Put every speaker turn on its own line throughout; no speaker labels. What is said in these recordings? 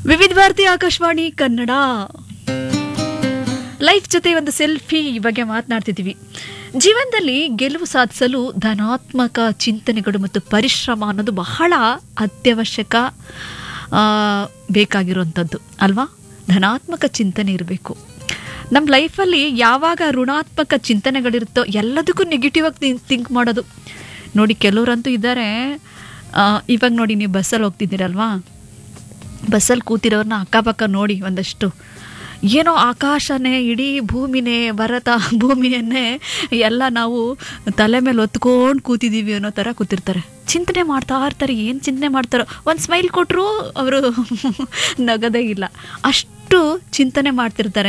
ವಿವಿಧ ಭಾರತಿ ಆಕಾಶವಾಣಿ ಕನ್ನಡ ಲೈಫ್ ಜೊತೆ ಒಂದು ಸೆಲ್ಫಿ ಬಗ್ಗೆ ಮಾತನಾಡ್ತಿದ್ದೀವಿ ಜೀವನದಲ್ಲಿ ಗೆಲುವು ಸಾಧಿಸಲು ಧನಾತ್ಮಕ ಚಿಂತನೆಗಳು ಮತ್ತು ಪರಿಶ್ರಮ ಅನ್ನೋದು ಬಹಳ ಅತ್ಯವಶ್ಯಕ ಆ, ಬೇಕಾಗಿರುವಂಥದ್ದು ಅಲ್ವಾ ಧನಾತ್ಮಕ ಚಿಂತನೆ ಇರಬೇಕು ನಮ್ಮ ಲೈಫಲ್ಲಿ ಯಾವಾಗ ಋಣಾತ್ಮಕ ಚಿಂತನೆಗಳಿರುತ್ತೋ ಎಲ್ಲದಕ್ಕೂ ನೆಗೆಟಿವ್ ಆಗಿ ಥಿಂಕ್ ಮಾಡೋದು ನೋಡಿ ಕೆಲವರಂತೂ ಇದ್ದಾರೆ ಆ, ಇವಾಗ ನೋಡಿ ನೀವು ಬಸ್ಸಲ್ಲಿ ಹೋಗ್ತಿದ್ದೀರಲ್ವಾ ಬಸ್ಸಲ್ಲಿ ಕೂತಿರೋರನ್ನ ಅಕ್ಕಪಕ್ಕ ನೋಡಿ ಒಂದಷ್ಟು ಏನೋ ಆಕಾಶನೇ ಇಡೀ ಭೂಮಿನೇ ಭರತ ಭೂಮಿಯನ್ನೇ ಎಲ್ಲ ನಾವು ತಲೆ ಮೇಲೆ ಹೊತ್ಕೊಂಡು ಕೂತಿದ್ದೀವಿ ಅನ್ನೋ ಥರ ಕೂತಿರ್ತಾರೆ ಚಿಂತನೆ ಮಾಡ್ತಾ ಇರ್ತಾರೆ ಏನು ಚಿಂತನೆ ಮಾಡ್ತಾರೋ ಒಂದು ಸ್ಮೈಲ್ ಕೊಟ್ಟರು ಅವರು ನಗದೇ ಇಲ್ಲ ಅಷ್ಟು ಚಿಂತನೆ ಮಾಡ್ತಿರ್ತಾರೆ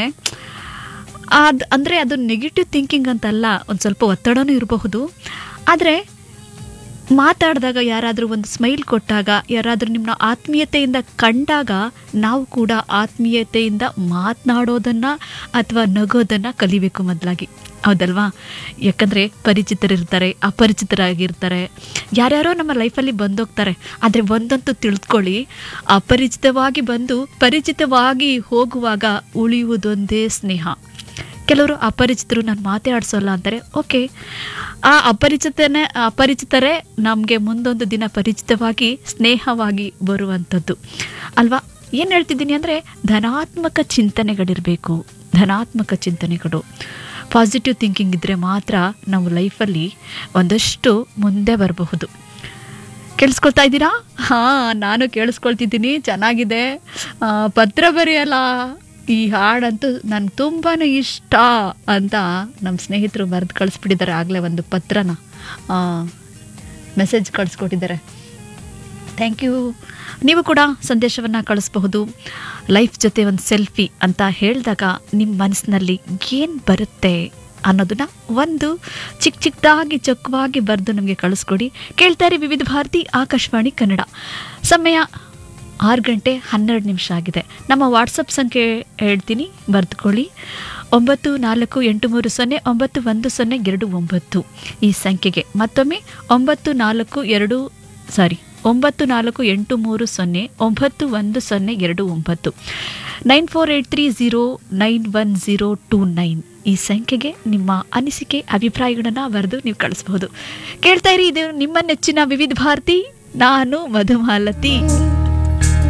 ಅದು ಅಂದರೆ ಅದು ನೆಗೆಟಿವ್ ಥಿಂಕಿಂಗ್ ಅಂತಲ್ಲ ಒಂದು ಸ್ವಲ್ಪ ಒತ್ತಡನೂ ಇರಬಹುದು ಆದರೆ ಮಾತಾಡಿದಾಗ ಯಾರಾದರೂ ಒಂದು ಸ್ಮೈಲ್ ಕೊಟ್ಟಾಗ ಯಾರಾದರೂ ನಿಮ್ಮನ್ನ ಆತ್ಮೀಯತೆಯಿಂದ ಕಂಡಾಗ ನಾವು ಕೂಡ ಆತ್ಮೀಯತೆಯಿಂದ ಮಾತನಾಡೋದನ್ನು ಅಥವಾ ನಗೋದನ್ನು ಕಲಿಬೇಕು ಮೊದಲಾಗಿ ಹೌದಲ್ವಾ ಯಾಕಂದರೆ ಪರಿಚಿತರಿರ್ತಾರೆ ಅಪರಿಚಿತರಾಗಿರ್ತಾರೆ ಯಾರ್ಯಾರೋ ನಮ್ಮ ಲೈಫಲ್ಲಿ ಬಂದೋಗ್ತಾರೆ ಆದರೆ ಒಂದಂತೂ ತಿಳ್ಕೊಳ್ಳಿ ಅಪರಿಚಿತವಾಗಿ ಬಂದು ಪರಿಚಿತವಾಗಿ ಹೋಗುವಾಗ ಉಳಿಯುವುದೊಂದೇ ಸ್ನೇಹ ಕೆಲವರು ಅಪರಿಚಿತರು ನಾನು ಮಾತೇ ಆಡಿಸೋಲ್ಲ ಅಂತಾರೆ ಓಕೆ ಆ ಅಪರಿಚಿತನೇ ಅಪರಿಚಿತರೇ ನಮಗೆ ಮುಂದೊಂದು ದಿನ ಪರಿಚಿತವಾಗಿ ಸ್ನೇಹವಾಗಿ ಬರುವಂಥದ್ದು ಅಲ್ವಾ ಏನು ಹೇಳ್ತಿದ್ದೀನಿ ಅಂದರೆ ಧನಾತ್ಮಕ ಚಿಂತನೆಗಳಿರಬೇಕು ಧನಾತ್ಮಕ ಚಿಂತನೆಗಳು ಪಾಸಿಟಿವ್ ಥಿಂಕಿಂಗ್ ಇದ್ದರೆ ಮಾತ್ರ ನಾವು ಲೈಫಲ್ಲಿ ಒಂದಷ್ಟು ಮುಂದೆ ಬರಬಹುದು ಕೇಳಿಸ್ಕೊಳ್ತಾ ಇದ್ದೀರಾ ಹಾಂ ನಾನು ಕೇಳಿಸ್ಕೊಳ್ತಿದ್ದೀನಿ ಚೆನ್ನಾಗಿದೆ ಆ, ಪತ್ರ ಬರೆಯಲ್ಲ ಈ ಹಾಡಂತೂ ನನಗೆ ತುಂಬಾ ಇಷ್ಟ ಅಂತ ನಮ್ಮ ಸ್ನೇಹಿತರು ಬರೆದು ಕಳಿಸ್ಬಿಟ್ಟಿದ್ದಾರೆ ಆಗಲೇ ಒಂದು ಪತ್ರನ ಮೆಸೇಜ್ ಕಳಿಸ್ಕೊಟ್ಟಿದ್ದಾರೆ ಥ್ಯಾಂಕ್ ಯು ನೀವು ಕೂಡ ಸಂದೇಶವನ್ನು ಕಳಿಸಬಹುದು ಲೈಫ್ ಜೊತೆ ಒಂದು ಸೆಲ್ಫಿ ಅಂತ ಹೇಳಿದಾಗ ನಿಮ್ಮ ಮನಸ್ಸಿನಲ್ಲಿ ಏನು ಬರುತ್ತೆ ಅನ್ನೋದನ್ನ ಒಂದು ಚಿಕ್ಕ ಚಿಕ್ಕದಾಗಿ ಚೊಕ್ಕವಾಗಿ ಬರೆದು ನಮಗೆ ಕಳಿಸ್ಕೊಡಿ ಕೇಳ್ತಾರೆ ವಿವಿಧ ಭಾರತಿ ಆಕಾಶವಾಣಿ ಕನ್ನಡ ಸಮಯ ಆರು ಗಂಟೆ ಹನ್ನೆರಡು ನಿಮಿಷ ಆಗಿದೆ ನಮ್ಮ ವಾಟ್ಸಪ್ ಸಂಖ್ಯೆ ಹೇಳ್ತೀನಿ ಬರೆದುಕೊಳ್ಳಿ ಒಂಬತ್ತು ನಾಲ್ಕು ಎಂಟು ಮೂರು ಸೊನ್ನೆ ಒಂಬತ್ತು ಒಂದು ಸೊನ್ನೆ ಎರಡು ಒಂಬತ್ತು ಈ ಸಂಖ್ಯೆಗೆ ಮತ್ತೊಮ್ಮೆ ಒಂಬತ್ತು ನಾಲ್ಕು ಎರಡು ಸಾರಿ ಒಂಬತ್ತು ನಾಲ್ಕು ಎಂಟು ಮೂರು ಸೊನ್ನೆ ಒಂಬತ್ತು ಒಂದು ಸೊನ್ನೆ ಎರಡು ಒಂಬತ್ತು nine four eight three zero nine one zero two nine ಈ ಸಂಖ್ಯೆಗೆ ನಿಮ್ಮ ಅನಿಸಿಕೆ ಅಭಿಪ್ರಾಯಗಳನ್ನು ಬರೆದು ನೀವು ಕಳಿಸ್ಬೋದು ಕೇಳ್ತಾ ಇರಿ ಇದು ನಿಮ್ಮ ನೆಚ್ಚಿನ ವಿವಿಧ ಭಾರತಿ ನಾನು ಮಧುಮಾಲತಿ